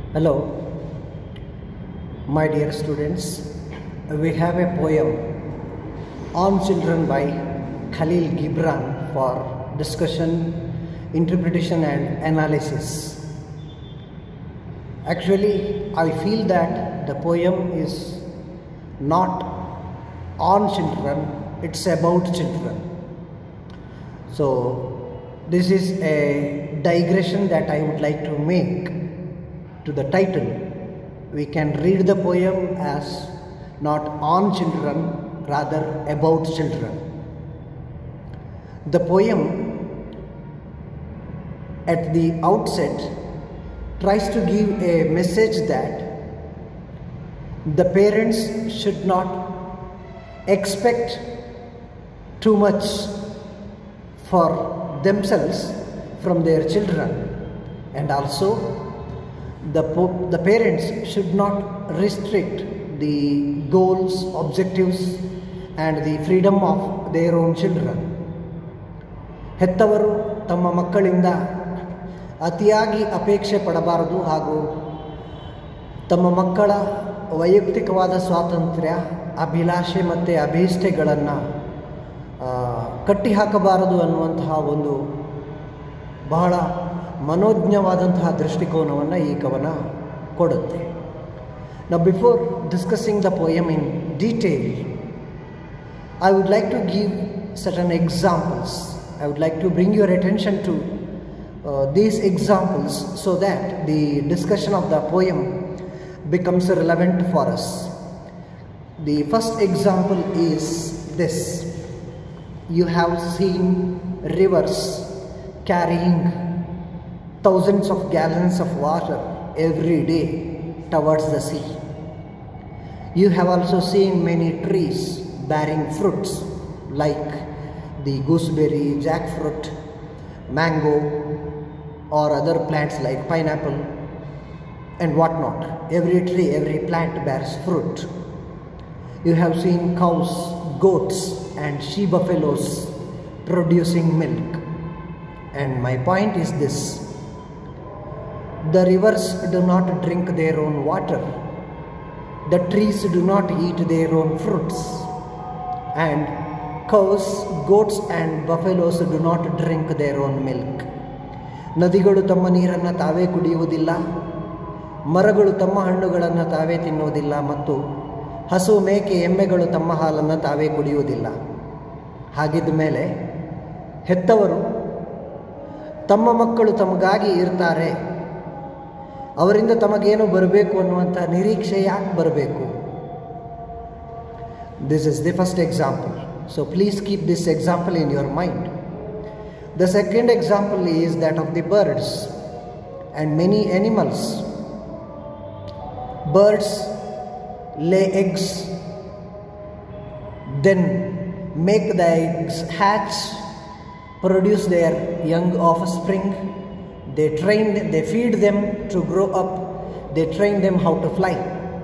Hello, my dear students. We have a poem on children by Khalil Gibran for discussion, interpretation, and analysis. Actually, I feel that the poem is not on children, it's about children. So, this is a digression that I would like to make to the title. We can read the poem as not on children, rather about children. The poem at the outset tries to give a message that the parents should not expect too much for themselves from their children and also the, po- the parents should not restrict the goals objectives and the freedom of their own children ಹೆತ್ತವರು ತಮ್ಮ ಮಕ್ಕಳಿಂದ ಅತಿಯಾಗಿ ಅಪೇಕ್ಷೆ ಪಡಬಾರದು ಹಾಗೂ ತಮ್ಮ ಮಕ್ಕಳ ವೈಯಕ್ತಿಕವಾದ ಸ್ವಾತಂತ್ರ್ಯ ಅಭಿಲಾಷೆ ಮತ್ತು ಅಭೀಷ್ಟೆಗಳನ್ನು ಕಟ್ಟಿಹಾಕಬಾರದು ಅನ್ನುವಂತಹ ಒಂದು ಬಹಳ ಮನೋಜ್ಞವಾದಂತಹ ದೃಷ್ಟಿಕೋನವನ್ನು ಈ ಕವನ ಕೊಡುತ್ತೆ ನಾವು before discussing the poem in detail I would like to give certain examples. I would like to bring your attention to uh, these examples so that the discussion of the poem becomes relevant for us. The first example is this you have seen rivers carrying thousands of gallons of water every day towards the sea. You have also seen many trees bearing fruits like the gooseberry, jackfruit, mango, or other plants like pineapple and whatnot. Every tree, every plant bears fruit. You have seen cows, goats, and she buffaloes producing milk. And my point is this the rivers do not drink their own water, the trees do not eat their own fruits, and cows, goats, and buffaloes do not drink their own milk. ನದಿಗಳು ತಮ್ಮ ನೀರನ್ನು ತಾವೇ ಕುಡಿಯುವುದಿಲ್ಲ ಮರಗಳು ತಮ್ಮ ಹಣ್ಣುಗಳನ್ನು ತಾವೇ ತಿನ್ನುವುದಿಲ್ಲ ಮತ್ತು ಹಸು ಮೇಕೆ ಎಮ್ಮೆಗಳು ತಮ್ಮ ಹಾಲನ್ನು ತಾವೇ ಕುಡಿಯುವುದಿಲ್ಲ ಹಾಗಿದ್ದ ಮೇಲೆ ಹೆತ್ತವರು ತಮ್ಮ ಮಕ್ಕಳು ತಮಗಾಗಿ ಇರ್ತಾರೆ ಅವರಿಂದ ತಮಗೇನು ಬರಬೇಕು ಅನ್ನುವಂಥ ನಿರೀಕ್ಷೆ ಯಾಕೆ ಬರಬೇಕು this is the first example so please keep this example in your mind the second example is that of the birds and many animals birds lay eggs then make the eggs hatch produce their young offspring they train they feed them to grow up they train them how to fly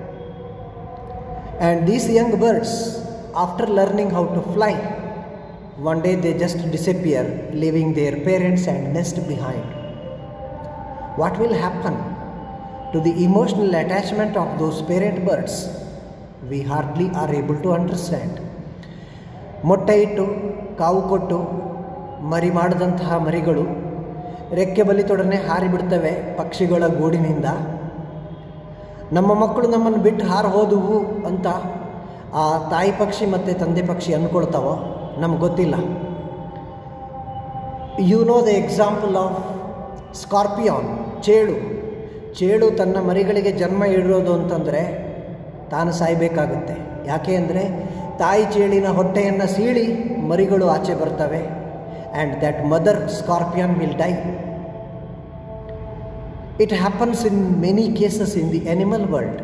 and these young birds after learning how to fly one day they just disappear leaving their parents and nest behind what will happen to the emotional attachment of those parent birds, we hardly are able to understand. ಮೊಟ್ಟೆ ಇಟ್ಟು ಕಾವು ಕೊಟ್ಟು ಮರಿ ಮಾಡಿದಂತಹ ಮರಿಗಳು ರೆಕ್ಕೆ ಬಲಿತೊಡನೆ ಹಾರಿಬಿಡ್ತವೆ ಪಕ್ಷಿಗಳ ಗೂಡಿನಿಂದ ನಮ್ಮ ಮಕ್ಕಳು ನಮ್ಮನ್ನು ಬಿಟ್ಟು ಹಾರು ಹೋದುವು ಅಂತ ಆ ತಾಯಿ ಪಕ್ಷಿ ಮತ್ತು ತಂದೆ ಪಕ್ಷಿ ಅಂದ್ಕೊಳ್ತಾವೋ ನಮ್ಗೆ ಗೊತ್ತಿಲ್ಲ you know the example of scorpion ಚೇಳು ಚೇಳು ತನ್ನ ಮರಿಗಳಿಗೆ ಜನ್ಮ ಇಡೋದು ಅಂತಂದರೆ ತಾನು ಸಾಯಬೇಕಾಗುತ್ತೆ ಯಾಕೆ ಅಂದರೆ ತಾಯಿ ಚೇಳಿನ ಹೊಟ್ಟೆಯನ್ನು ಸೀಳಿ ಮರಿಗಳು ಆಚೆ ಬರ್ತವೆ and that mother scorpion will die it happens in many cases in the animal world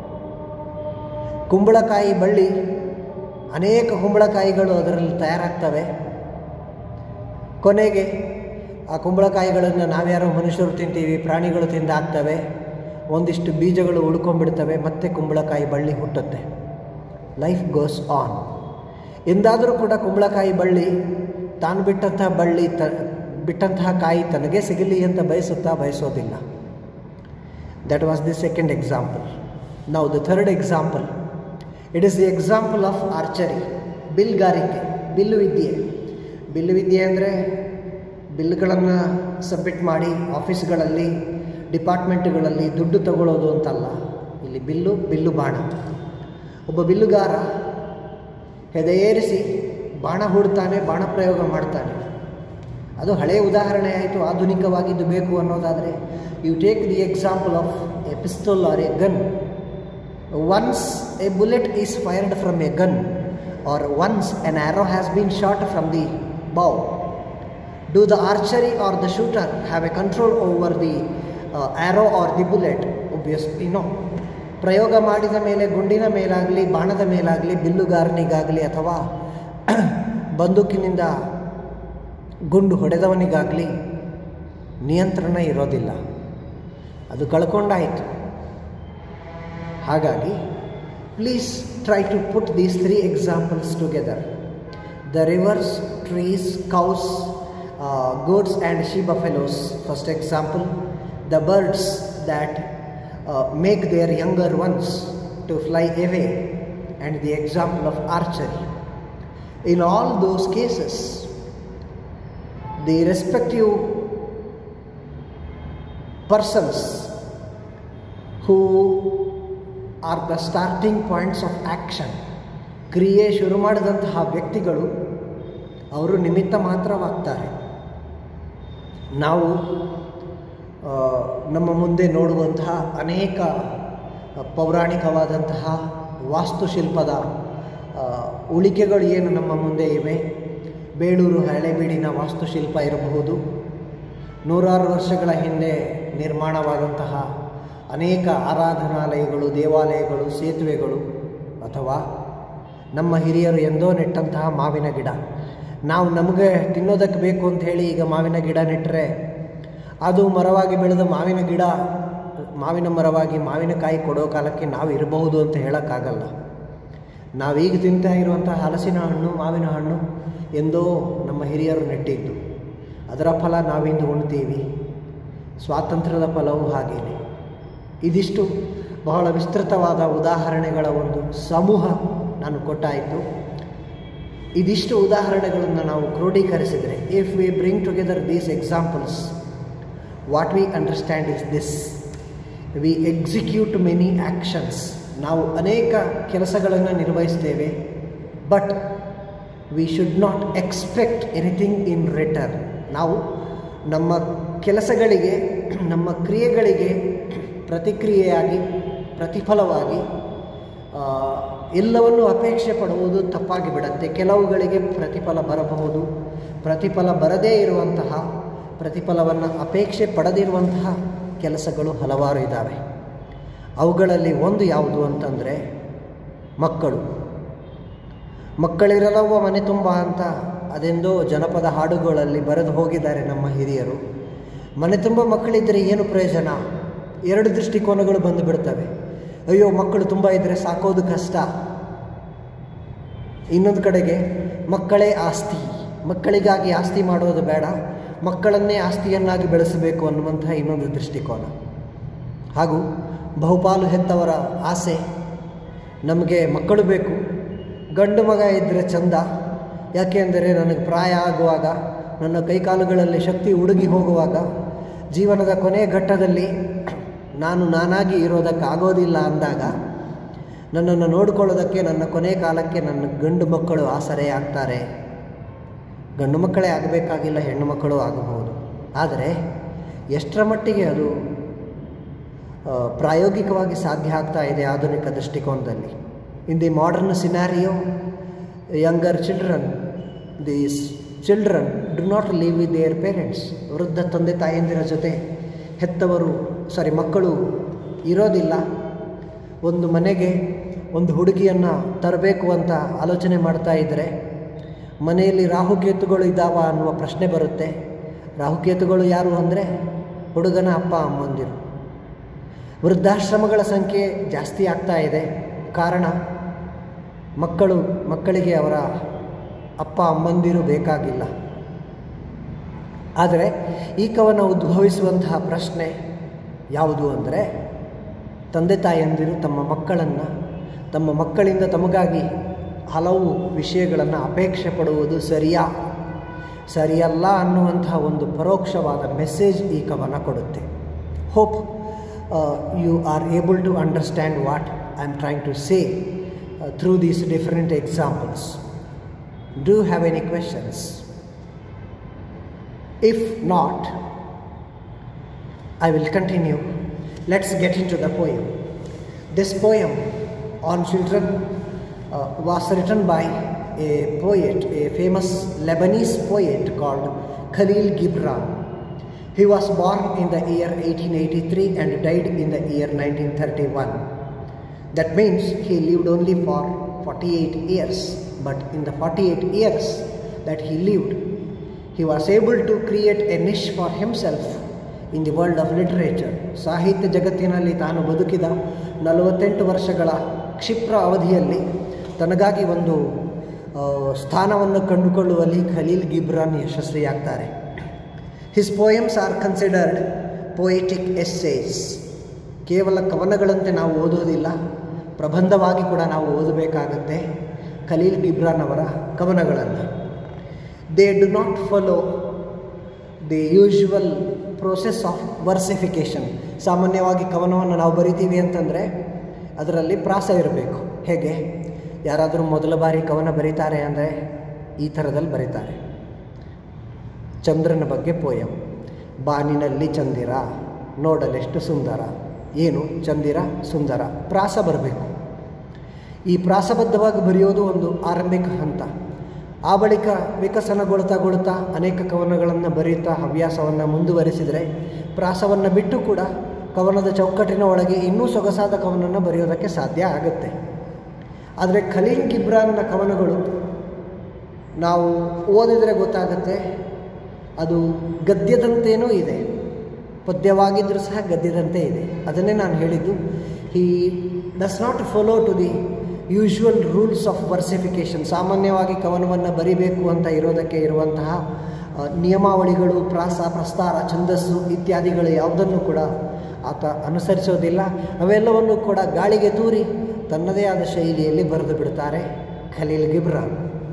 ಕುಂಬಳಕಾಯಿ ಬಳ್ಳಿ ಅನೇಕ ಕುಂಬಳಕಾಯಿಗಳು ಅದರಲ್ಲಿ ತಯಾರಾಗ್ತವೆ ಕೊನೆಗೆ ಆ ಕುಂಬಳಕಾಯಿಗಳನ್ನು ನಾವ್ಯಾರೋ ಮನುಷ್ಯರು ತಿಂತೀವಿ ಪ್ರಾಣಿಗಳು ತಿಂದಾಕ್ತವೆ ಒಂದಿಷ್ಟು ಬೀಜಗಳು ಉಳ್ಕೊಂಡ್ಬಿಡ್ತವೆ ಮತ್ತೆ ಕುಂಬಳಕಾಯಿ ಬಳ್ಳಿ ಹುಟ್ಟುತ್ತೆ ಲೈಫ್ ಗೋಸ್ ಆನ್ ಎಂದಾದರೂ ಕೂಡ ಕುಂಬಳಕಾಯಿ ಬಳ್ಳಿ ತಾನು ಬಿಟ್ಟಂತಹ ಬಳ್ಳಿ ತ ಬಿಟ್ಟಂತಹ ಕಾಯಿ ತನಗೆ ಸಿಗಲಿ ಅಂತ ಬಯಸುತ್ತಾ ಬಯಸೋದಿಲ್ಲ That was the second example. Now, the third example it is the example of archery, ಬಿಲ್ಗಾರಿಕೆ ಬಿಲ್ಲು ವಿದ್ಯೆ ಬಿಲ್ಲು ವಿದ್ಯೆ ಅಂದರೆ ಬಿಲ್ಗಳನ್ನು ಸಬ್ಮಿಟ್ ಮಾಡಿ ಆಫೀಸ್ಗಳಲ್ಲಿ ಡಿಪಾರ್ಟ್ಮೆಂಟ್ಗಳಲ್ಲಿ ದುಡ್ಡು ತಗೊಳ್ಳೋದು ಅಂತಲ್ಲ ಇಲ್ಲಿ ಬಿಲ್ಲು ಬಿಲ್ಲು ಬಾಣ ಒಬ್ಬ ಬಿಲ್ಲುಗಾರ ಹೆದೆಯೇರಿಸಿ ಬಾಣ ಹೂಡ್ತಾನೆ ಬಾಣ ಪ್ರಯೋಗ ಮಾಡ್ತಾನೆ ಅದು ಹಳೆಯ ಉದಾಹರಣೆ ಆಯಿತು ಆಧುನಿಕವಾಗಿದ್ದು ಬೇಕು ಅನ್ನೋದಾದರೆ you take the example of a pistol or a gun once a bullet is fired from a gun or once an arrow has been shot from the bow do the archery or the shooter have a control over the arrow or the bullet obviously no ಪ್ರಯೋಗ ಮಾಡಿದ ಮೇಲೆ ಗುಂಡಿನ ಮೇಲಾಗಲಿ ಬಾಣದ ಮೇಲಾಗಲಿ ಬಿಲ್ಲುಗಾರನಿಗಾಗಲಿ ಅಥವಾ ಬಂದೂಕಿನಿಂದ ಗುಂಡು ಹೊಡೆದವನಿಗಾಗಲಿ ನಿಯಂತ್ರಣ ಇರೋದಿಲ್ಲ ಅದು ಕಳ್ಕೊಂಡಾಯಿತು ಹಾಗಾಗಿ please try to put these three examples together the rivers trees cows goats and she buffaloes first example the birds that uh, make their younger ones to fly away and the example of archery in all those cases the respective persons who are the starting points of action ಕ್ರಿಯೆ ಶುರು ಮಾಡಿದಂತಹ ವ್ಯಕ್ತಿಗಳು ಅವರು ನಿಮಿತ್ತ ಮಾತ್ರವಾಗ್ತಾರೆ ನಾವು ನಮ್ಮ ಮುಂದೆ ನೋಡುವಂತಹ ಅನೇಕ ಪೌರಾಣಿಕವಾದಂತಹ ವಾಸ್ತುಶಿಲ್ಪದ ಉಳಿಕೆಗಳು ಏನು ನಮ್ಮ ಮುಂದೆ ಇವೆ ಬೇಳೂರು ಹಳೆಬೀಡಿನ ವಾಸ್ತುಶಿಲ್ಪ ಇರಬಹುದು ನೂರಾರು ವರ್ಷಗಳ ಹಿಂದೆ ನಿರ್ಮಾಣವಾದಂತಹ ಅನೇಕ ಆರಾಧನಾಲಯಗಳು ದೇವಾಲಯಗಳು ಸೇತುವೆಗಳು ಅಥವಾ ನಮ್ಮ ಹಿರಿಯರು ಎಂದೋ ನೆಟ್ಟಂತಹ ಮಾವಿನ ಗಿಡ ನಾವು ನಮಗೆ ತಿನ್ನೋದಕ್ಕೆ ಬೇಕು ಅಂತ ಹೇಳಿ ಈಗ ಮಾವಿನ ಗಿಡ ನೆಟ್ಟರೆ ಅದು ಮರವಾಗಿ ಬೆಳೆದ ಮಾವಿನ ಗಿಡ ಮಾವಿನ ಮರವಾಗಿ ಮಾವಿನಕಾಯಿ ಕೊಡೋ ಕಾಲಕ್ಕೆ ನಾವು ಇರಬಹುದು ಅಂತ ಹೇಳೋಕ್ಕಾಗಲ್ಲ ನಾವೀಗ ತಿಂತಾ ಇರುವಂಥ ಹಲಸಿನ ಹಣ್ಣು ಮಾವಿನ ಹಣ್ಣು ಎಂದೋ ನಮ್ಮ ಹಿರಿಯರು ನೆಟ್ಟಿದ್ದು ಅದರ ಫಲ ನಾವಿಂದು ಉಣ್ತೀವಿ ಸ್ವಾತಂತ್ರ್ಯದ ಫಲವೂ ಹಾಗೇನೆ ಇದಿಷ್ಟು ಬಹಳ ವಿಸ್ತೃತವಾದ ಉದಾಹರಣೆಗಳ ಒಂದು ಸಮೂಹ ನಾನು ಕೊಟ್ಟಾಯಿತು ಇದಿಷ್ಟು ಉದಾಹರಣೆಗಳನ್ನು ನಾವು ಕ್ರೋಢೀಕರಿಸಿದರೆ if we bring together these examples what we understand is this we execute many actions ನಾವು ಅನೇಕ ಕೆಲಸಗಳನ್ನು ನಿರ್ವಹಿಸ್ತೇವೆ but we should not expect anything in return ನಾವು ನಮ್ಮ ಕೆಲಸಗಳಿಗೆ ನಮ್ಮ ಕ್ರಿಯೆಗಳಿಗೆ ಪ್ರತಿಕ್ರಿಯೆಯಾಗಿ ಪ್ರತಿಫಲವಾಗಿ ಎಲ್ಲವನ್ನೂ ಅಪೇಕ್ಷೆ ಪಡುವುದು ತಪ್ಪಾಗಿ ಬಿಡುತ್ತೆ ಕೆಲವುಗಳಿಗೆ ಪ್ರತಿಫಲ ಬರಬಹುದು ಪ್ರತಿಫಲ ಬರದೇ ಇರುವಂತಹ ಪ್ರತಿಫಲವನ್ನು ಅಪೇಕ್ಷೆ ಪಡೆದಿರುವಂತಹ ಕೆಲಸಗಳು ಹಲವಾರು ಇದ್ದಾವೆ ಅವುಗಳಲ್ಲಿ ಒಂದು ಯಾವುದು ಅಂತಂದರೆ ಮಕ್ಕಳು ಮಕ್ಕಳಿರಲವ್ವ ಮನೆ ತುಂಬ ಅಂತ ಅದೆಂದೋ ಜನಪದ ಹಾಡುಗಳಲ್ಲಿ ಬರೆದು ಹೋಗಿದ್ದಾರೆ ನಮ್ಮ ಹಿರಿಯರು ಮನೆ ತುಂಬ ಮಕ್ಕಳಿದ್ದರೆ ಏನು ಪ್ರಯೋಜನ ಎರಡು ದೃಷ್ಟಿಕೋನಗಳು ಬಂದು ಬಿಡ್ತವೆ ಅಯ್ಯೋ ಮಕ್ಕಳು ತುಂಬ ಇದ್ದರೆ ಸಾಕೋದು ಕಷ್ಟ ಇನ್ನೊಂದು ಕಡೆಗೆ ಮಕ್ಕಳೇ ಆಸ್ತಿ ಮಕ್ಕಳಿಗಾಗಿ ಆಸ್ತಿ ಮಾಡೋದು ಬೇಡ ಮಕ್ಕಳನ್ನೇ ಆಸ್ತಿಯನ್ನಾಗಿ ಬೆಳೆಸಬೇಕು ಅನ್ನುವಂತಹ ಇನ್ನೊಂದು ದೃಷ್ಟಿಕೋನ ಹಾಗೂ ಬಹುಪಾಲು ಹೆತ್ತವರ ಆಸೆ ನಮಗೆ ಮಕ್ಕಳು ಬೇಕು ಗಂಡು ಮಗ ಇದ್ದರೆ ಚಂದ ಯಾಕೆಂದರೆ ನನಗೆ ಪ್ರಾಯ ಆಗುವಾಗ ನನ್ನ ಕೈಕಾಲುಗಳಲ್ಲಿ ಶಕ್ತಿ ಉಡುಗಿ ಹೋಗುವಾಗ ಜೀವನದ ಕೊನೆಯ ಘಟ್ಟದಲ್ಲಿ ನಾನು ನಾನಾಗಿ ಇರೋದಕ್ಕಾಗೋದಿಲ್ಲ ಅಂದಾಗ ನನ್ನನ್ನು ನೋಡಿಕೊಳ್ಳೋದಕ್ಕೆ ನನ್ನ ಕೊನೆ ಕಾಲಕ್ಕೆ ನನ್ನ ಗಂಡು ಮಕ್ಕಳು ಆಸರೆ ಆಗ್ತಾರೆ ಗಂಡು ಮಕ್ಕಳೇ ಆಗಬೇಕಾಗಿಲ್ಲ ಹೆಣ್ಣು ಮಕ್ಕಳು ಆಗಬಹುದು ಆದರೆ ಎಷ್ಟರ ಮಟ್ಟಿಗೆ ಅದು ಪ್ರಾಯೋಗಿಕವಾಗಿ ಸಾಧ್ಯ ಆಗ್ತಾ ಇದೆ ಆಧುನಿಕ ದೃಷ್ಟಿಕೋನದಲ್ಲಿ in the modern scenario younger children these children do not live with their parents ವೃದ್ಧ ತಂದೆ ತಾಯಂದಿರ ಜೊತೆ ಹೆತ್ತವರು ಸಾರಿ ಮಕ್ಕಳು ಇರೋದಿಲ್ಲ ಒಂದು ಮನೆಗೆ ಒಂದು ಹುಡುಗಿಯನ್ನು ತರಬೇಕು ಅಂತ ಆಲೋಚನೆ ಮಾಡ್ತಾ ಇದ್ದರೆ ಮನೆಯಲ್ಲಿ ರಾಹುಕೇತುಗಳು ಇದ್ದಾವ ಅನ್ನುವ ಪ್ರಶ್ನೆ ಬರುತ್ತೆ ರಾಹುಕೇತುಗಳು ಯಾರು ಅಂದರೆ ಹುಡುಗನ ಅಪ್ಪ ಅಮ್ಮಂದಿರು ವೃದ್ಧಾಶ್ರಮಗಳ ಸಂಖ್ಯೆ ಜಾಸ್ತಿ ಆಗ್ತಾ ಇದೆ ಕಾರಣ ಮಕ್ಕಳು ಮಕ್ಕಳಿಗೆ ಅವರ ಅಪ್ಪ ಅಮ್ಮಂದಿರು ಬೇಕಾಗಿಲ್ಲ ಆದರೆ ಈ ಕವನ ಉದ್ಭವಿಸುವಂತಹ ಪ್ರಶ್ನೆ ಯಾವುದು ಅಂದರೆ ತಂದೆ ತಾಯಂದಿರು ತಮ್ಮ ಮಕ್ಕಳನ್ನು ತಮ್ಮ ಮಕ್ಕಳಿಂದ ತಮಗಾಗಿ ಹಲವು ವಿಷಯಗಳನ್ನು ಅಪೇಕ್ಷೆ ಪಡುವುದು ಸರಿಯಾ ಸರಿಯಲ್ಲ ಅನ್ನುವಂತಹ ಒಂದು ಪರೋಕ್ಷವಾದ ಮೆಸೇಜ್ ಈ ಕವನ ಕೊಡುತ್ತೆ hope you are able to understand what I am trying to say through these different examples do have any questions if not I will continue. Let's get into the poem. This poem on children uh, was written by a poet, a famous Lebanese poet called Khalil Gibran. He was born in the year 1883 and died in the year 1931. That means he lived only for 48 years, but in the 48 years that he lived, he was able to create a niche for himself in the world of literature ಸಾಹಿತ್ಯ ಜಗತ್ತಿನಲ್ಲಿ ತಾನು ಬದುಕಿದ ನಲವತ್ತೆಂಟು ವರ್ಷಗಳ ಕ್ಷಿಪ್ರ ಅವಧಿಯಲ್ಲಿ ತನಗಾಗಿ ಒಂದು ಸ್ಥಾನವನ್ನು ಕಂಡುಕೊಳ್ಳುವಲ್ಲಿ ಖಲೀಲ್ ಗಿಬ್ರಾನ್ ಯಶಸ್ವಿಯಾಗ್ತಾರೆ his poems are considered poetic essays ಕೇವಲ ಕವನಗಳಂತೆ ನಾವು ಓದೋದಿಲ್ಲ ಪ್ರಬಂಧವಾಗಿ ಕೂಡ ನಾವು ಓದಬೇಕಾಗತ್ತೆ ಖಲೀಲ್ ಗಿಬ್ರಾನ್ ಅವರ ಕವನಗಳನ್ನು they do not follow the usual process of versification ಸಾಮಾನ್ಯವಾಗಿ ಕವನವನ್ನು ನಾವು ಬರಿತೀವಿ ಅಂತಂದರೆ ಅದರಲ್ಲಿ ಪ್ರಾಸ ಇರಬೇಕು ಹೇಗೆ ಯಾರಾದರೂ ಮೊದಲ ಬಾರಿ ಕವನ ಬರೀತಾರೆ ಅಂದರೆ ಈ ಥರದಲ್ಲಿ ಬರೀತಾರೆ ಚಂದ್ರನ ಬಗ್ಗೆ ಪೋಯಂ ಬಾನಿನಲ್ಲಿ ಚಂದಿರ ನೋಡಲೆಷ್ಟು ಸುಂದರ ಏನು ಚಂದಿರ ಸುಂದರ ಪ್ರಾಸ ಬರಬೇಕು ಈ ಪ್ರಾಸಬದ್ಧವಾಗಿ ಬರೆಯೋದು ಒಂದು ಆರಂಭಿಕ ಹಂತ ಆ ಬಳಿಕ ವಿಕಸನಗೊಳ್ತಾಗೊಳ್ತಾ ಅನೇಕ ಕವನಗಳನ್ನು ಬರೆಯುತ್ತಾ ಹವ್ಯಾಸವನ್ನು ಮುಂದುವರಿಸಿದರೆ ಪ್ರಾಸವನ್ನು ಬಿಟ್ಟು ಕೂಡ ಕವನದ ಚೌಕಟ್ಟಿನ ಒಳಗೆ ಇನ್ನೂ ಸೊಗಸಾದ ಕವನನ್ನು ಬರೆಯೋದಕ್ಕೆ ಸಾಧ್ಯ ಆಗುತ್ತೆ ಆದರೆ ಖಲೀಲ್ ಗಿಬ್ರಾನ್ನ ಕವನಗಳು ನಾವು ಓದಿದರೆ ಗೊತ್ತಾಗುತ್ತೆ ಅದು ಗದ್ಯದಂತೇನೂ ಇದೆ ಪದ್ಯವಾಗಿದ್ದರೂ ಸಹ ಗದ್ಯದಂತೆ ಇದೆ ಅದನ್ನೇ ನಾನು ಹೇಳಿದ್ದು he does not follow to the usual rules of versification ಸಾಮಾನ್ಯವಾಗಿ ಕವನವನ್ನು ಬರಿಬೇಕು ಅಂತ ಇರೋದಕ್ಕೆ ಇರುವಂತಹ ನಿಯಮಾವಳಿಗಳು ಪ್ರಾಸ ಪ್ರಸ್ತಾರ ಛಂದಸ್ಸು ಇತ್ಯಾದಿಗಳು ಯಾವುದನ್ನು ಕೂಡ ಆತ ಅನುಸರಿಸೋದಿಲ್ಲ ಅವೆಲ್ಲವನ್ನು ಕೂಡ ಗಾಳಿಗೆ ತೂರಿ ತನ್ನದೇ ಆದ ಶೈಲಿಯಲ್ಲಿ ಬರೆದು ಬಿಡ್ತಾರೆ Khalil Gibran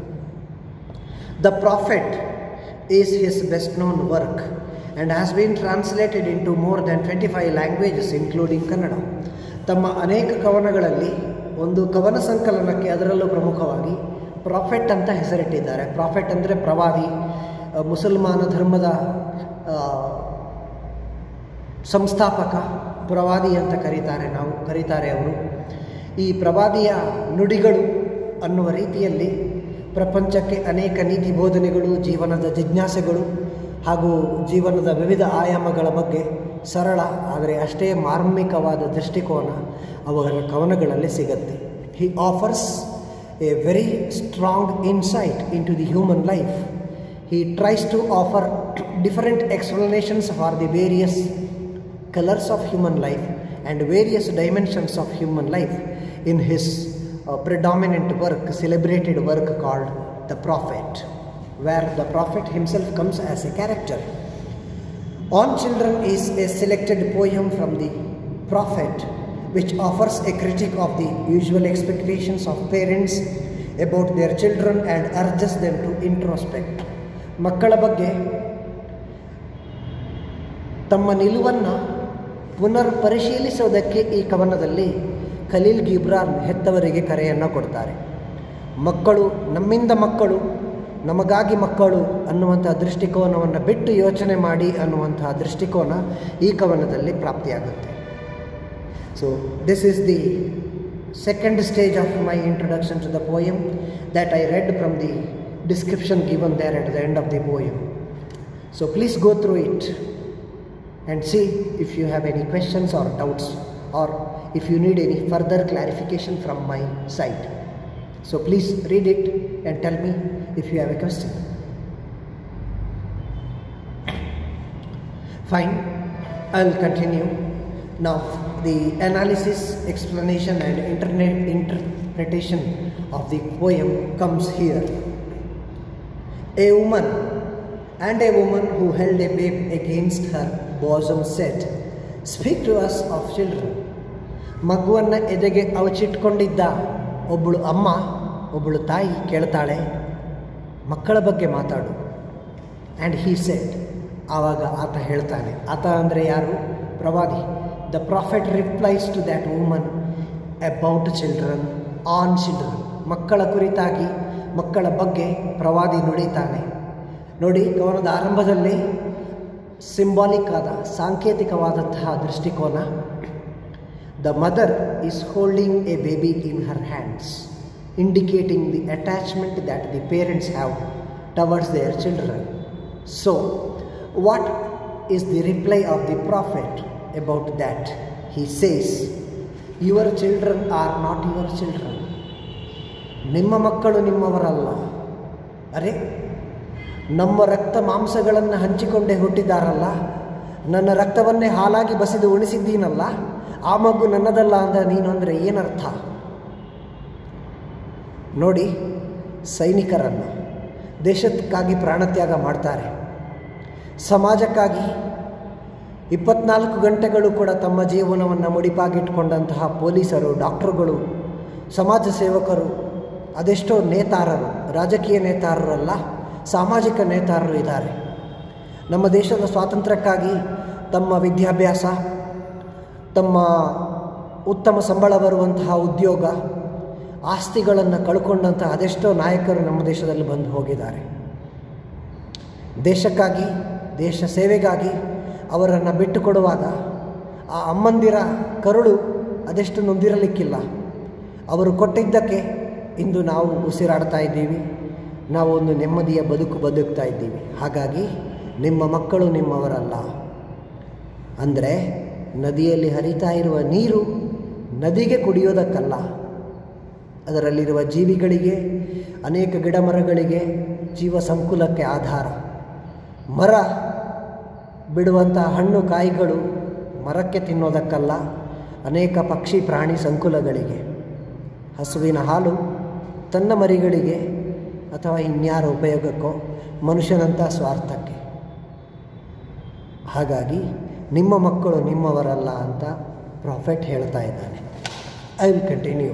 the Prophet is his best known work and has been translated in to more than twenty five languages including Kannada ತಮ್ಮ ಅನೇಕ ಕವನಗಳಲ್ಲಿ ಒಂದು ಕವನ ಸಂಕಲನಕ್ಕೆ ಅದರಲ್ಲೂ ಪ್ರಮುಖವಾಗಿ ಪ್ರಾಫೆಟ್ ಅಂತ ಹೆಸರಿಟ್ಟಿದ್ದಾರೆ ಪ್ರಾಫೆಟ್ ಅಂದರೆ ಪ್ರವಾದಿ ಮುಸಲ್ಮಾನ ಧರ್ಮದ ಸಂಸ್ಥಾಪಕ ಪ್ರವಾದಿ ಅಂತ ಕರೀತಾರೆ ನಾವು ಕರೀತಾರೆ ಅವರು ಈ ಪ್ರವಾದಿಯ ನುಡಿಗಳು ಅನ್ನುವ ರೀತಿಯಲ್ಲಿ ಪ್ರಪಂಚಕ್ಕೆ ಅನೇಕ ನೀತಿ ಬೋಧನೆಗಳು ಜೀವನದ ಜಿಜ್ಞಾಸೆಗಳು ಹಾಗೂ ಜೀವನದ ವಿವಿಧ ಆಯಾಮಗಳ ಬಗ್ಗೆ ಸರಳ ಆದರೆ ಅಷ್ಟೇ ಮಾರ್ಮಿಕವಾದ ದೃಷ್ಟಿಕೋನ ಅವರ ಕವನಗಳಲ್ಲಿ ಸಿಗುತ್ತೆ he offers a very strong insight in to the human life he tries to offer different explanations for the various colours of human life and various dimensions of human life in his predominant work, celebrated work called The Prophet, where the Prophet himself comes as a character. On Children is a selected poem from the Prophet, which offers a critique of the usual expectations of parents about their children and urges them to introspect. ಮಕ್ಕಳ ಬಗ್ಗೆ ತಮ್ಮ ನಿಲುವನ್ನು ಪುನರ್ ಪರಿಶೀಲಿಸೋದಕ್ಕೆ ಈ ಕವನದಲ್ಲಿ Khaleel Gibran ಹೆತ್ತವರಿಗೆ ಕರೆಯನ್ನು ಕೊಡ್ತಾರೆ ಮಕ್ಕಳು ನಮ್ಮಿಂದ ಮಕ್ಕಳು ನಮಗಾಗಿ ಮಕ್ಕಳು ಅನ್ನುವಂಥ ದೃಷ್ಟಿಕೋನವನ್ನು ಬಿಟ್ಟು ಯೋಚನೆ ಮಾಡಿ ಅನ್ನುವಂತಹ ದೃಷ್ಟಿಕೋನ ಈ ಕವನದಲ್ಲಿ ಪ್ರಾಪ್ತಿಯಾಗುತ್ತೆ so this is the second stage of my introduction to the poem that I read from the description given there at the end of the poem so please go through it and see if you have any questions or doubts or if you need any further clarification from my side. So please read it and tell me if you have a question. Fine, I'll continue. Now, the analysis, explanation, and internet interpretation of the poem comes here. A woman and a woman who held a babe against her bosom said, Speak to us of children. ಮಗುವನ್ನು ಎದೆಗೆ ಅವಚಿಟ್ಕೊಂಡಿದ್ದ ಒಬ್ಬಳು ಅಮ್ಮ ಒಬ್ಬಳು ತಾಯಿ ಕೇಳ್ತಾಳೆ ಮಕ್ಕಳ ಬಗ್ಗೆ ಮಾತಾಡು ಆ್ಯಂಡ್ ಹೀ ಸೆಟ್ ಆವಾಗ ಆತ ಹೇಳ್ತಾನೆ ಆತ ಅಂದರೆ ಯಾರು ಪ್ರವಾದಿ the prophet replies to that woman about children on children ಮಕ್ಕಳ ಕುರಿತಾಗಿ ಮಕ್ಕಳ ಬಗ್ಗೆ ಪ್ರವಾದಿ ನುಡಿತಾನೆ ನೋಡಿ ಕವನದ ಆರಂಭದಲ್ಲಿ ಸಿಂಬಾಲಿಕ್ ಆದ ಸಾಂಕೇತಿಕವಾದಂತಹ ದೃಷ್ಟಿಕೋನ the mother is holding a baby in her hands indicating the attachment that the parents have towards their children so what is the reply of the prophet about that he says your children are not your children ನಿಮ್ಮ ಮಕ್ಕಳು ನಿಮ್ಮವರಲ್ಲ ಅರೆ ನಮ್ಮ ರಕ್ತ ಮಾಂಸಗಳನ್ನು ಹಂಚಿಕೊಂಡೇ ಹುಟ್ಟಿದ್ದಾರಲ್ಲ ನನ್ನ ರಕ್ತವನ್ನೇ ಹಾಲಾಗಿ ಬಸಿದು ಉಣಿಸಿದ್ದೀನಲ್ಲ ಆ ಮಗು ನನ್ನದಲ್ಲ ಅಂದರೆ ನೀನು ಅಂದರೆ ಏನರ್ಥ ನೋಡಿ ಸೈನಿಕರನ್ನು ದೇಶಕ್ಕಾಗಿ ಪ್ರಾಣತ್ಯಾಗ ಮಾಡ್ತಾರೆ ಸಮಾಜಕ್ಕಾಗಿ ಇಪ್ಪತ್ನಾಲ್ಕು ಗಂಟೆಗಳು ಕೂಡ ತಮ್ಮ ಜೀವನವನ್ನು ಮುಡಿಪಾಗಿಟ್ಕೊಂಡಂತಹ ಪೊಲೀಸರು ಡಾಕ್ಟರುಗಳು ಸಮಾಜ ಸೇವಕರು ಅದೆಷ್ಟೋ ನೇತಾರರು ರಾಜಕೀಯ ನೇತಾರರಲ್ಲ ಸಾಮಾಜಿಕ ನೇತಾರರು ಇದ್ದಾರೆ ನಮ್ಮ ದೇಶದ ಸ್ವಾತಂತ್ರ್ಯಕ್ಕಾಗಿ ತಮ್ಮ ವಿದ್ಯಾಭ್ಯಾಸ ತಮ್ಮ ಉತ್ತಮ ಸಂಬಳ ಬರುವಂತಹ ಉದ್ಯೋಗ ಆಸ್ತಿಗಳನ್ನು ಕಳ್ಕೊಂಡಂತಹ ಅದೆಷ್ಟೋ ನಾಯಕರು ನಮ್ಮ ದೇಶದಲ್ಲಿ ಬಂದು ಹೋಗಿದ್ದಾರೆ ದೇಶಕ್ಕಾಗಿ ದೇಶ ಸೇವೆಗಾಗಿ ಅವರನ್ನು ಬಿಟ್ಟು ಕೊಡುವಾಗ ಆ ಅಮ್ಮಂದಿರ ಕರುಳು ಅದೆಷ್ಟು ನೊಂದಿರಲಿಕ್ಕಿಲ್ಲ ಅವರು ಕೊಟ್ಟಿದ್ದಕ್ಕೆ ಇಂದು ನಾವು ಉಸಿರಾಡ್ತಾ ಇದ್ದೀವಿ ನಾವು ಒಂದು ನೆಮ್ಮದಿಯ ಬದುಕು ಬದುಕ್ತಾ ಇದ್ದೀವಿ ಹಾಗಾಗಿ ನಿಮ್ಮ ಮಕ್ಕಳು ನಿಮ್ಮವರಲ್ಲ ಅಂದರೆ ನದಿಯಲ್ಲಿ ಹರಿತಾ ಇರುವ ನೀರು ನದಿಗೆ ಕುಡಿಯೋದಕ್ಕಲ್ಲ ಅದರಲ್ಲಿರುವ ಜೀವಿಗಳಿಗೆ ಅನೇಕ ಗಿಡ ಮರಗಳಿಗೆ ಜೀವ ಸಂಕುಲಕ್ಕೆ ಆಧಾರ ಮರ ಬಿಡುವಂಥ ಹಣ್ಣು ಕಾಯಿಗಳು ಮರಕ್ಕೆ ತಿನ್ನೋದಕ್ಕಲ್ಲ ಅನೇಕ ಪಕ್ಷಿ ಪ್ರಾಣಿ ಸಂಕುಲಗಳಿಗೆ ಹಸುವಿನ ಹಾಲು ತನ್ನ ಮರಿಗಳಿಗೆ ಅಥವಾ ಇನ್ಯಾರ ಉಪಯೋಗಕ್ಕೋ ಮನುಷ್ಯನಂಥ ಸ್ವಾರ್ಥಕ್ಕೆ ಹಾಗಾಗಿ ನಿಮ್ಮ ಮಕ್ಕಳು ನಿಮ್ಮವರಲ್ಲ ಅಂತ ಪ್ರಾಫೆಟ್ ಹೇಳ್ತಾ ಇದ್ದಾನೆ I will continue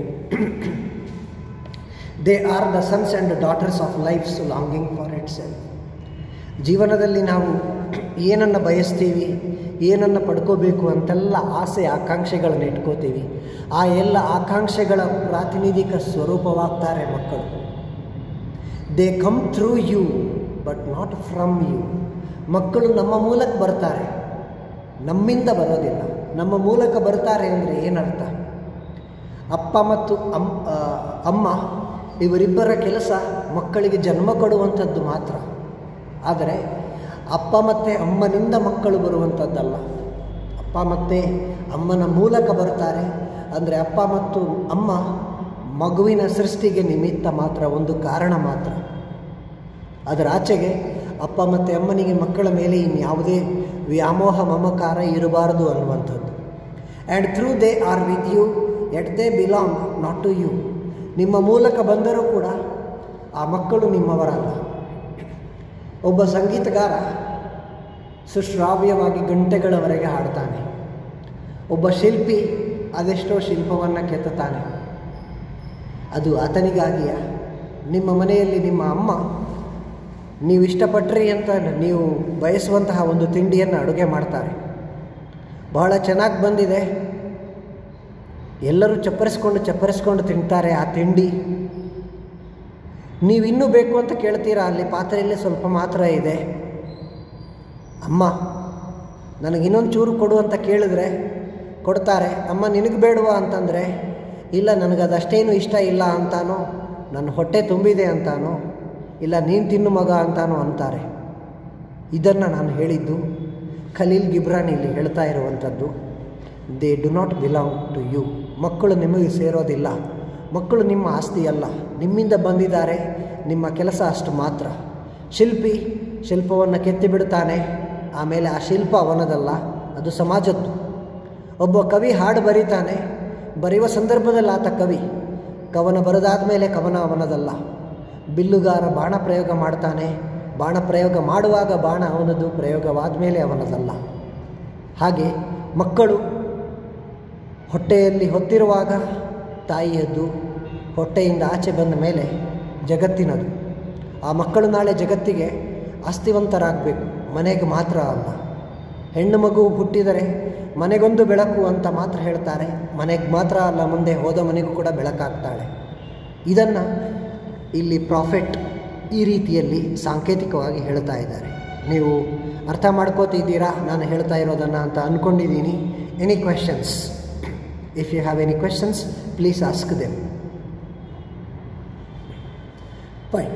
they are the sons and daughters of life's longing for itself ಜೀವನದಲ್ಲಿ ನಾವು ಏನನ್ನು ಬಯಸ್ತೀವಿ ಏನನ್ನು ಪಡ್ಕೋಬೇಕು ಅಂತೆಲ್ಲ ಆಸೆ ಆಕಾಂಕ್ಷೆಗಳನ್ನು ಇಟ್ಕೋತೀವಿ ಆ ಎಲ್ಲ ಆಕಾಂಕ್ಷೆಗಳ ಪ್ರಾತಿನಿಧಿಕ ಸ್ವರೂಪವಾಗ್ತಾರೆ ಮಕ್ಕಳು they come through you but not from you ಮಕ್ಕಳು ನಮ್ಮ ಮೂಲಕ ಬರ್ತಾರೆ ನಮ್ಮಿಂದ ಬರೋದಿಲ್ಲ ನಮ್ಮ ಮೂಲಕ ಬರ್ತಾರೆ ಅಂದರೆ ಏನರ್ಥ ಅಪ್ಪ ಮತ್ತು ಅಮ್ ಅಮ್ಮ ಇವರಿಬ್ಬರ ಕೆಲಸ ಮಕ್ಕಳಿಗೆ ಜನ್ಮ ಕೊಡುವಂಥದ್ದು ಮಾತ್ರ ಆದರೆ ಅಪ್ಪ ಮತ್ತು ಅಮ್ಮನಿಂದ ಮಕ್ಕಳು ಬರುವಂಥದ್ದಲ್ಲ ಅಪ್ಪ ಮತ್ತು ಅಮ್ಮನ ಮೂಲಕ ಬರ್ತಾರೆ ಅಂದರೆ ಅಪ್ಪ ಮತ್ತು ಅಮ್ಮ ಮಗುವಿನ ಸೃಷ್ಟಿಗೆ ನಿಮಿತ್ತ ಮಾತ್ರ ಒಂದು ಕಾರಣ ಮಾತ್ರ ಅದರ ಆಚೆಗೆ ಅಪ್ಪ ಮತ್ತು ಅಮ್ಮನಿಗೆ ಮಕ್ಕಳ ಮೇಲೆ ಇನ್ಯಾವುದೇ ವ್ಯಾಮೋಹ ಮಮಕಾರ ಇರಬಾರದು ಅನ್ನುವಂಥದ್ದು and through they are with you yet they belong not to you ನಿಮ್ಮ ಮೂಲಕ ಬಂದರೂ ಕೂಡ ಆ ಮಕ್ಕಳು ನಿಮ್ಮವರಲ್ಲ ಒಬ್ಬ ಸಂಗೀತಗಾರ ಸುಶ್ರಾವ್ಯವಾಗಿ ಗಂಟೆಗಳವರೆಗೆ ಹಾಡ್ತಾನೆ ಒಬ್ಬ ಶಿಲ್ಪಿ ಅದೆಷ್ಟೋ ಶಿಲ್ಪವನ್ನು ಕೆತ್ತುತ್ತಾನೆ ಅದು ಆತನಿಗಾಗಿಯ ನಿಮ್ಮ ಮನೆಯಲ್ಲಿ ನಿಮ್ಮ ಅಮ್ಮ ನೀವು ಇಷ್ಟಪಟ್ರಿ ಅಂತ ನೀವು ಬಯಸುವಂತಹ ಒಂದು ತಿಂಡಿಯನ್ನು ಅಡುಗೆ ಮಾಡ್ತಾರೆ ಬಹಳ ಚೆನ್ನಾಗಿ ಬಂದಿದೆ ಎಲ್ಲರೂ ಚಪ್ಪರಿಸ್ಕೊಂಡು ಚಪ್ಪರಿಸ್ಕೊಂಡು ತಿಂತಾರೆ ಆ ತಿಂಡಿ ನೀವು ಇನ್ನೂ ಬೇಕು ಅಂತ ಕೇಳ್ತೀರಾ ಅಲ್ಲಿ ಪಾತ್ರೆಯಲ್ಲಿ ಸ್ವಲ್ಪ ಮಾತ್ರ ಇದೆ ಅಮ್ಮ ನನಗೆ ಇನ್ನೊಂದು ಚೂರು ಕೊಡು ಅಂತ ಕೇಳಿದ್ರೆ ಕೊಡ್ತಾರೆ ಅಮ್ಮ ನಿನಗೆ ಬೇಡವಾ ಅಂತಂದರೆ ಇಲ್ಲ ನನಗದಷ್ಟೇನು ಇಷ್ಟ ಇಲ್ಲ ಅಂತಾನೋ ನನ್ನ ಹೊಟ್ಟೆ ತುಂಬಿದೆ ಅಂತಾನೋ ಇಲ್ಲ ನೀನು ತಿನ್ನು ಮಗ ಅಂತಾನೋ ಅಂತಾರೆ ಇದನ್ನು ನಾನು ಹೇಳಿದ್ದು ಖಲೀಲ್ ಗಿಬ್ರಾನ್ ಇಲ್ಲಿ ಹೇಳ್ತಾ ಇರುವಂಥದ್ದು they do not belong to you ಮಕ್ಕಳು ನಿಮಗೆ ಸೇರೋದಿಲ್ಲ ಮಕ್ಕಳು ನಿಮ್ಮ ಆಸ್ತಿ ಅಲ್ಲ ನಿಮ್ಮಿಂದ ಬಂದಿದ್ದಾರೆ ನಿಮ್ಮ ಕೆಲಸ ಅಷ್ಟು ಮಾತ್ರ ಶಿಲ್ಪಿ ಶಿಲ್ಪವನ್ನು ಕೆತ್ತಿ ಬಿಡ್ತಾನೆ ಆಮೇಲೆ ಆ ಶಿಲ್ಪ ಅವನದಲ್ಲ ಅದು ಸಮಾಜದ್ದು ಒಬ್ಬ ಕವಿ ಹಾಡು ಬರೀತಾನೆ ಬರೆಯುವ ಸಂದರ್ಭದಲ್ಲಿ ಆತ ಕವಿ ಕವನ ಬರೆದಾದ ಮೇಲೆ ಕವನ ಅವನದಲ್ಲ ಬಿಲ್ಲುಗಾರ ಬಾಣ ಪ್ರಯೋಗ ಮಾಡ್ತಾನೆ ಬಾಣ ಪ್ರಯೋಗ ಮಾಡುವಾಗ ಬಾಣ ಅವನದು ಪ್ರಯೋಗವಾದ ಮೇಲೆ ಅವನದಲ್ಲ ಹಾಗೆ ಮಕ್ಕಳು ಹೊಟ್ಟೆಯಲ್ಲಿ ಹೊತ್ತಿರುವಾಗ ತಾಯಿಯದ್ದು ಹೊಟ್ಟೆಯಿಂದ ಆಚೆ ಬಂದ ಮೇಲೆ ಜಗತ್ತಿನದು ಆ ಮಕ್ಕಳು ನಾಳೆ ಜಗತ್ತಿಗೆ ಆಸ್ತಿವಂತರಾಗಬೇಕು ಮನೆಗೆ ಮಾತ್ರ ಅಲ್ಲ ಹೆಣ್ಣು ಮಗು ಹುಟ್ಟಿದರೆ ಮನೆಗೊಂದು ಬೆಳಕು ಅಂತ ಮಾತ್ರ ಹೇಳ್ತಾರೆ ಮನೆಗೆ ಮಾತ್ರ ಅಲ್ಲ ಮುಂದೆ ಹೋದ ಮನೆಗೂ ಕೂಡ ಬೆಳಕಾಗ್ತಾಳೆ ಇದನ್ನು ಇಲ್ಲಿ ಪ್ರಾಫಿಟ್ ಈ ರೀತಿಯಲ್ಲಿ ಸಾಂಕೇತಿಕವಾಗಿ ಹೇಳ್ತಾ ಇದ್ದಾರೆ ನೀವು ಅರ್ಥ ಮಾಡ್ಕೋತಿದ್ದೀರಾ ನಾನು ಹೇಳ್ತಾ ಇರೋದನ್ನು ಅಂತ ಅಂದ್ಕೊಂಡಿದ್ದೀನಿ any questions if you have any questions please ask them fine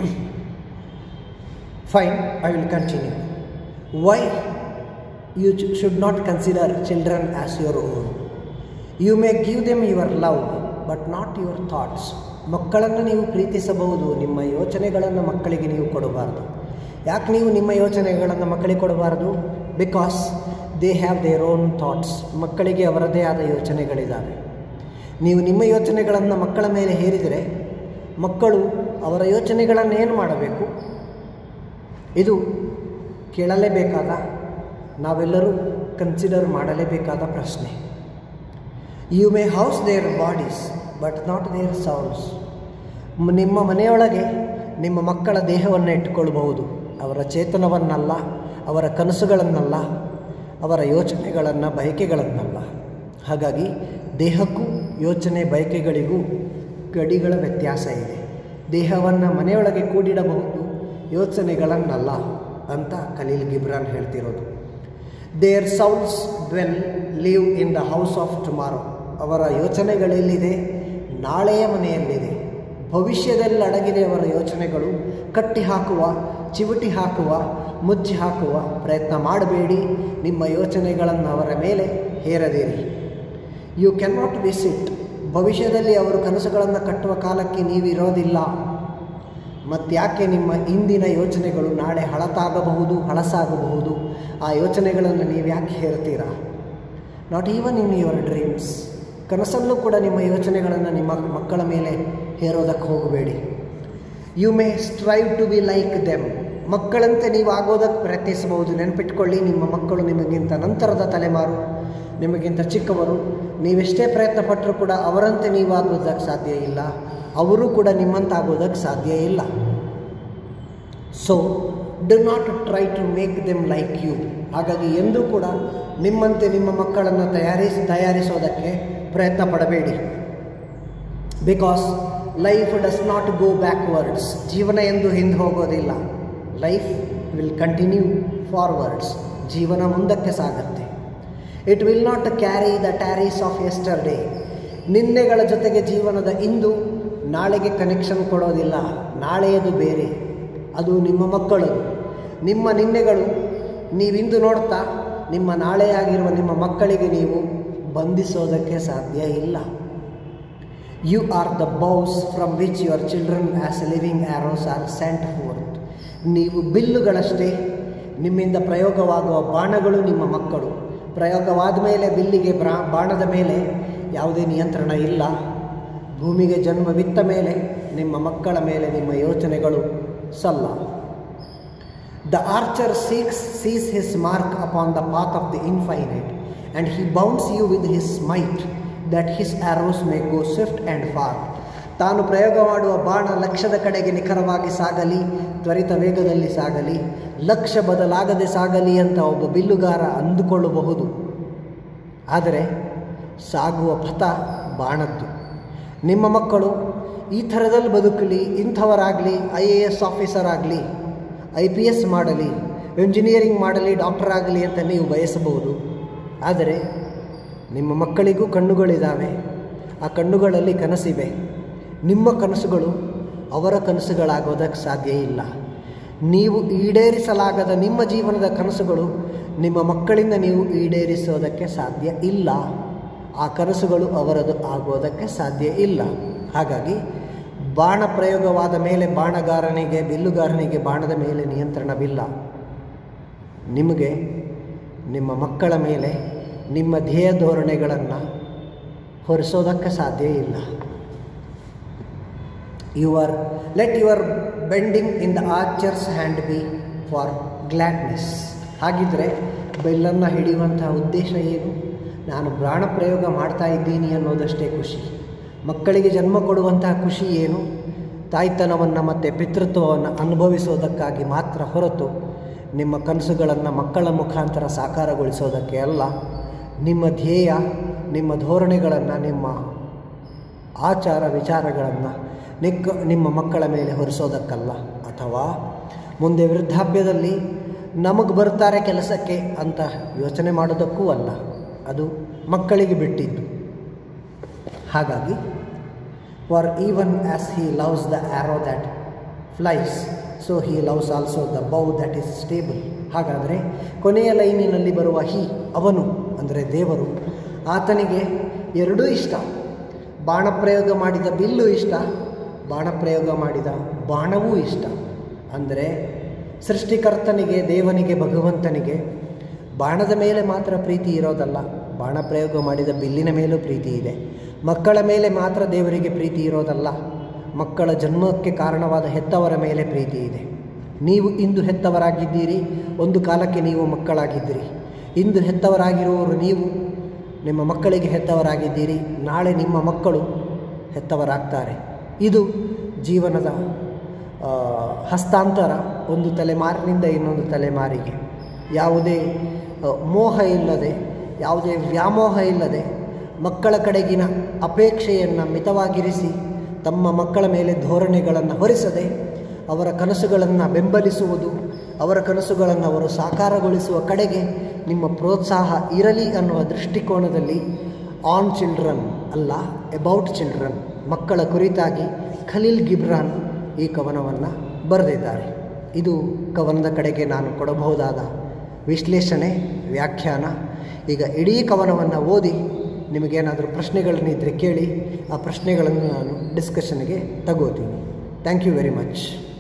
fine I will continue why you ch- should not consider children as your own. You may give them your love, but not your thoughts. ಮಕ್ಕಳನ್ನು ನೀವು ಪ್ರೀತಿಸಬಹುದು ನಿಮ್ಮ ಯೋಚನೆಗಳನ್ನು ಮಕ್ಕಳಿಗೆ ನೀವು ಕೊಡಬಾರ್ದು ಯಾಕೆ ನೀವು ನಿಮ್ಮ ಯೋಚನೆಗಳನ್ನು ಮಕ್ಕಳಿಗೆ ಕೊಡಬಾರ್ದು because they have their own thoughts ಮಕ್ಕಳಿಗೆ ಅವರದೇ ಆದ ಯೋಚನೆಗಳಿದ್ದಾವೆ ನೀವು ನಿಮ್ಮ ಯೋಚನೆಗಳನ್ನು ಮಕ್ಕಳ ಮೇಲೆ ಹೇರಿದರೆ ಮಕ್ಕಳು ಅವರ ಯೋಚನೆಗಳನ್ನು ಏನು ಮಾಡಬೇಕು ಇದು ಕೇಳಲೇಬೇಕಾದ ನಾವೆಲ್ಲರೂ ಕನ್ಸಿಡರ್ ಮಾಡಲೇಬೇಕಾದ ಪ್ರಶ್ನೆ you may house their bodies but not their souls ನಿಮ್ಮ ಮನೆಯೊಳಗೆ ನಿಮ್ಮ ಮಕ್ಕಳ ದೇಹವನ್ನು ಇಟ್ಟುಕೊಳ್ಬಹುದು ಅವರ ಚೇತನವನ್ನಲ್ಲ ಅವರ ಕನಸುಗಳನ್ನಲ್ಲ ಅವರ ಯೋಚನೆಗಳನ್ನು ಬಯಕೆಗಳನ್ನಲ್ಲ ಹಾಗಾಗಿ ದೇಹಕ್ಕೂ ಯೋಚನೆ ಬಯಕೆಗಳಿಗೂ ಗಡಿಗಳ ವ್ಯತ್ಯಾಸ ಇದೆ ದೇಹವನ್ನು ಮನೆಯೊಳಗೆ ಕೂಡಿಡಬಹುದು ಯೋಚನೆಗಳನ್ನಲ್ಲ ಅಂತ ಖಲೀಲ್ ಗಿಬ್ರಾನ್ ಹೇಳ್ತಿರೋದು their souls dwell live in the house of tomorrow ಅವರ ಯೋಚನೆಗಳೆಲ್ಲಿದೆ ನಾಳೆಯ ಮನೆಯಲ್ಲಿದೆ ಭವಿಷ್ಯದಲ್ಲಿ ಅಡಗಿದೆ ಅವರ ಯೋಚನೆಗಳು ಕಟ್ಟಿ ಹಾಕುವ ಚಿವುಟಿ ಹಾಕುವ ಮುಚ್ಚಿ ಹಾಕುವ ಪ್ರಯತ್ನ ಮಾಡಬೇಡಿ ನಿಮ್ಮ ಯೋಚನೆಗಳನ್ನು ಅವರ ಮೇಲೆ ಹೇರದಿರಿ ಯು ಕ್ಯಾನ್ ನಾಟ್ ವಿಸಿಟ್ ಭವಿಷ್ಯದಲ್ಲಿ ಅವರು ಕನಸುಗಳನ್ನು ಕಟ್ಟುವ ಕಾಲಕ್ಕೆ ನೀವಿರೋದಿಲ್ಲ ಮತ್ತ್ಯಾಕೆ ನಿಮ್ಮ ಇಂದಿನ ಯೋಚನೆಗಳು ನಾಳೆ ಹಳತಾಗಬಹುದು ಹಳಸಾಗಬಹುದು ಆ ಯೋಚನೆಗಳನ್ನು ನೀವು ಯಾಕೆ ಹೇರ್ತೀರಾ not even in your dreams ಕನಸಲ್ಲೂ ಕೂಡ ನಿಮ್ಮ ಯೋಚನೆಗಳನ್ನು ನಿಮ್ಮ ಮಕ್ಕಳ ಮೇಲೆ ಹೇರೋದಕ್ಕೆ ಹೋಗಬೇಡಿ you may strive to be like them ಮಕ್ಕಳಂತೆ ನೀವು ಆಗೋದಕ್ಕೆ ಪ್ರಯತ್ನಿಸಬಹುದು ನೆನಪಿಟ್ಕೊಳ್ಳಿ ನಿಮ್ಮ ಮಕ್ಕಳು ನಿಮಗಿಂತ ನಂತರದ ತಲೆಮಾರು ನಿಮಗಿಂತ ಚಿಕ್ಕವರು ನೀವೆಷ್ಟೇ ಪ್ರಯತ್ನ ಪಟ್ಟರೂ ಕೂಡ ಅವರಂತೆ ನೀವು ಆಗೋದಕ್ಕೆ ಸಾಧ್ಯ ಇಲ್ಲ ಅವರು ಕೂಡ ನಿಮ್ಮಂತಾಗೋದಕ್ಕೆ ಸಾಧ್ಯ ಇಲ್ಲ so do not try to make them like you ಹಾಗಾಗಿ ಎಂದೂ ಕೂಡ ನಿಮ್ಮಂತೆ ನಿಮ್ಮ ಮಕ್ಕಳನ್ನು ತಯಾರಿಸಿ ತಯಾರಿಸೋದಕ್ಕೆ ಪ್ರಯತ್ನ ಪಡಬೇಡಿ because life does not go backwards ಜೀವನ ಎಂದು ಹಿಂದೆ ಹೋಗೋದಿಲ್ಲ ಲೈಫ್ ವಿಲ್ ಕಂಟಿನ್ಯೂ ಫಾರ್ವರ್ಡ್ಸ್ ಜೀವನ ಮುಂದಕ್ಕೆ ಸಾಗತ್ತೆ it will not carry the tarries of yesterday ನಿನ್ನೆಗಳ ಜೊತೆಗೆ ಜೀವನದ ಇಂದು ನಾಳೆಗೆ ಕನೆಕ್ಷನ್ ಕೊಡೋದಿಲ್ಲ ನಾಳೆಯದು ಬೇರೆ ಅದು ನಿಮ್ಮ ಮಕ್ಕಳು ನಿಮ್ಮ ನಿನ್ನೆಗಳು ನೀವಿಂದು ನೋಡ್ತಾ ನಿಮ್ಮ ನಾಳೆಯಾಗಿರುವ ನಿಮ್ಮ ಮಕ್ಕಳಿಗೆ ನೀವು ಬಂಧಿಸೋದಕ್ಕೆ ಸಾಧ್ಯ ಇಲ್ಲ you are the bows from which your children as living arrows are sent forth ನೀವು ಬಿಲ್ಲುಗಳಷ್ಟೇ ನಿಮ್ಮಿಂದ ಪ್ರಯೋಗವಾಗುವ ಬಾಣಗಳು ನಿಮ್ಮ ಮಕ್ಕಳು ಪ್ರಯೋಗವಾದ ಮೇಲೆ ಬಿಲ್ಲಿಗೆ ಬ್ರಾ ಬಾಣದ ಮೇಲೆ ಯಾವುದೇ ನಿಯಂತ್ರಣ ಇಲ್ಲ ಭೂಮಿಗೆ ಜನ್ಮವಿತ್ತ ಮೇಲೆ ನಿಮ್ಮ ಮಕ್ಕಳ ಮೇಲೆ ನಿಮ್ಮ ಯೋಚನೆಗಳು ಸಲ್ಲ the archer seeks sees his mark upon the path of the infinite and he bends you with his might that his arrows may go swift and far ತಾನು ಪ್ರಯೋಗ ಮಾಡುವ ಬಾಣ ಲಕ್ಷ್ಯದ ಕಡೆಗೆ ನಿಖರವಾಗಿ ಸಾಗಲಿ ತ್ವರಿತ ವೇಗದಲ್ಲಿ ಸಾಗಲಿ ಲಕ್ಷ್ಯ ಬದಲಾಗದೆ ಸಾಗಲಿ ಅಂತ ಒಬ್ಬ ಬಿಲ್ಲುಗಾರ ಅಂದುಕೊಳ್ಳಬಹುದು ಆದರೆ ಸಾಗುವ ಪಥ ಬಾಣದ್ದು ನಿಮ್ಮ ಮಕ್ಕಳು ಈ ಥರದಲ್ಲಿ ಬದುಕಲಿ ಇಂಥವರಾಗಲಿ ಐ ಎ ಎಸ್ ಆಫೀಸರ್ ಆಗಲಿ ಐ ಪಿ ಎಸ್ ಮಾಡಲಿ ಇಂಜಿನಿಯರಿಂಗ್ ಮಾಡಲಿ ಡಾಕ್ಟರ್ ಆಗಲಿ ಅಂತ ನೀವು ಬಯಸಬಹುದು ಆದರೆ ನಿಮ್ಮ ಮಕ್ಕಳಿಗೂ ಕಣ್ಣುಗಳಿದ್ದಾವೆ ಆ ಕಣ್ಣುಗಳಲ್ಲಿ ಕನಸಿವೆ ನಿಮ್ಮ ಕನಸುಗಳು ಅವರ ಕನಸುಗಳಾಗೋದಕ್ಕೆ ಸಾಧ್ಯ ಇಲ್ಲ ನೀವು ಈಡೇರಿಸಲಾಗದ ನಿಮ್ಮ ಜೀವನದ ಕನಸುಗಳು ನಿಮ್ಮ ಮಕ್ಕಳಿಂದ ನೀವು ಈಡೇರಿಸೋದಕ್ಕೆ ಸಾಧ್ಯ ಇಲ್ಲ ಆ ಕನಸುಗಳು ಅವರದು ಆಗೋದಕ್ಕೆ ಸಾಧ್ಯ ಇಲ್ಲ ಹಾಗಾಗಿ ಬಾಣ ಪ್ರಯೋಗವಾದ ಮೇಲೆ ಬಾಣಗಾರನಿಗೆ ಬಿಲ್ಲುಗಾರನಿಗೆ ಬಾಣದ ಮೇಲೆ ನಿಯಂತ್ರಣವಿಲ್ಲ ನಿಮಗೆ ನಿಮ್ಮ ಮಕ್ಕಳ ಮೇಲೆ ನಿಮ್ಮ ಧ್ಯೇಯ ಧೋರಣೆಗಳನ್ನು ಹೊರಿಸೋದಕ್ಕೆ ಸಾಧ್ಯ ಇಲ್ಲ your let your bending in the archer's hand be for gladness ಹಾಗಿದ್ದರೆ ಬೆಲ್ಲನ್ನು ಹಿಡಿಯುವಂತಹ ಉದ್ದೇಶ ಏನು ನಾನು ಪ್ರಾಣ ಪ್ರಯೋಗ ಮಾಡ್ತಾ ಇದ್ದೀನಿ ಅನ್ನೋದಷ್ಟೇ ಖುಷಿ ಮಕ್ಕಳಿಗೆ ಜನ್ಮ ಕೊಡುವಂತಹ ಖುಷಿ ಏನು ತಾಯ್ತನವನ್ನು ಮತ್ತು ಪಿತೃತ್ವವನ್ನು ಅನುಭವಿಸೋದಕ್ಕಾಗಿ ಮಾತ್ರ ಹೊರತು ನಿಮ್ಮ ಕನಸುಗಳನ್ನು ಮಕ್ಕಳ ಮುಖಾಂತರ ಸಾಕಾರಗೊಳಿಸೋದಕ್ಕೆ ಅಲ್ಲ ನಿಮ್ಮ ಧ್ಯೇಯ ನಿಮ್ಮ ಧೋರಣೆಗಳನ್ನು ನಿಮ್ಮ ಆಚಾರ ವಿಚಾರಗಳನ್ನು ನಿಕ್ಕ ನಿಮ್ಮ ಮಕ್ಕಳ ಮೇಲೆ ಹೊರಿಸೋದಕ್ಕಲ್ಲ ಅಥವಾ ಮುಂದೆ ವೃದ್ಧಾಪ್ಯದಲ್ಲಿ ನಮಗೆ ಬರ್ತಾರೆ ಕೆಲಸಕ್ಕೆ ಅಂತ ಯೋಚನೆ ಮಾಡೋದಕ್ಕೂ ಅಲ್ಲ ಅದು ಮಕ್ಕಳಿಗೆ ಬಿಟ್ಟಿದ್ದು ಹಾಗಾಗಿ for even as he loves the arrow that flies so he loves also the bow that is stable ಹಾಗಾದರೆ ಕೊನೆಯ ಲೈನಿನಲ್ಲಿ ಬರುವ ಹಿ ಅವನು ಅಂದರೆ ದೇವರು ಆತನಿಗೆ ಎರಡೂ ಇಷ್ಟ ಬಾಣಪ್ರಯೋಗ ಮಾಡಿದ ಬಿಲ್ಲು ಇಷ್ಟ ಬಾಣಪ್ರಯೋಗ ಮಾಡಿದ ಬಾಣವೂ ಇಷ್ಟ ಅಂದರೆ ಸೃಷ್ಟಿಕರ್ತನಿಗೆ ದೇವನಿಗೆ ಭಗವಂತನಿಗೆ ಬಾಣದ ಮೇಲೆ ಮಾತ್ರ ಪ್ರೀತಿ ಇರೋದಲ್ಲ ಬಾಣ ಪ್ರಯೋಗ ಮಾಡಿದ ಬಿಲ್ಲಿನ ಮೇಲೂ ಪ್ರೀತಿ ಇದೆ ಮಕ್ಕಳ ಮೇಲೆ ಮಾತ್ರ ದೇವರಿಗೆ ಪ್ರೀತಿ ಇರೋದಲ್ಲ ಮಕ್ಕಳ ಜನ್ಮಕ್ಕೆ ಕಾರಣವಾದ ಹೆತ್ತವರ ಮೇಲೆ ಪ್ರೀತಿ ಇದೆ ನೀವು ಇಂದು ಹೆತ್ತವರಾಗಿದ್ದೀರಿ ಒಂದು ಕಾಲಕ್ಕೆ ನೀವು ಮಕ್ಕಳಾಗಿದ್ದೀರಿ ಇಂದು ಹೆತ್ತವರಾಗಿರುವವರು ನೀವು ನಿಮ್ಮ ಮಕ್ಕಳಿಗೆ ಹೆತ್ತವರಾಗಿದ್ದೀರಿ ನಾಳೆ ನಿಮ್ಮ ಮಕ್ಕಳು ಹೆತ್ತವರಾಗ್ತಾರೆ ಇದು ಜೀವನದ ಆ, ಹಸ್ತಾಂತರ ಒಂದು ತಲೆಮಾರಿನಿಂದ ಇನ್ನೊಂದು ತಲೆಮಾರಿಗೆ ಯಾವುದೇ ಆ, ಮೋಹ ಇಲ್ಲದೆ ಯಾವುದೇ ವ್ಯಾಮೋಹ ಇಲ್ಲದೆ ಮಕ್ಕಳ ಕಡೆಗಿನ ಅಪೇಕ್ಷೆಯನ್ನು ಮಿತವಾಗಿರಿಸಿ ತಮ್ಮ ಮಕ್ಕಳ ಮೇಲೆ ಧೋರಣೆಗಳನ್ನು ಹೊರಿಸದೆ ಅವರ ಕನಸುಗಳನ್ನು ಬೆಂಬಲಿಸುವುದು ಅವರ ಕನಸುಗಳನ್ನು ಅವರು ಸಾಕಾರಗೊಳಿಸುವ ಕಡೆಗೆ ನಿಮ್ಮ ಪ್ರೋತ್ಸಾಹ ಇರಲಿ ಅನ್ನುವ ದೃಷ್ಟಿಕೋನದಲ್ಲಿ ಆನ್ ಚಿಲ್ಡ್ರನ್ ಅಲ್ಲ ಅಬೌಟ್ ಚಿಲ್ಡ್ರನ್ ಮಕ್ಕಳ ಕುರಿತಾಗಿ ಖಲೀಲ್ ಗಿಬ್ರಾನ್ ಈ ಕವನವನ್ನು ಬರೆದಿದ್ದಾರೆ ಇದು ಕವನದ ಕಡೆಗೆ ನಾನು ಕೊಡಬಹುದಾದ ವಿಶ್ಲೇಷಣೆ ವ್ಯಾಖ್ಯಾನ ಈಗ ಇಡೀ ಕವನವನ್ನು ಓದಿ ನಿಮಗೇನಾದರೂ ಪ್ರಶ್ನೆಗಳನ್ನಿದ್ದರೆ ಕೇಳಿ ಆ ಪ್ರಶ್ನೆಗಳನ್ನು ನಾನು ಡಿಸ್ಕಷನ್ಗೆ ತಗೋತೀನಿ ಥ್ಯಾಂಕ್ ಯು ವೆರಿ ಮಚ್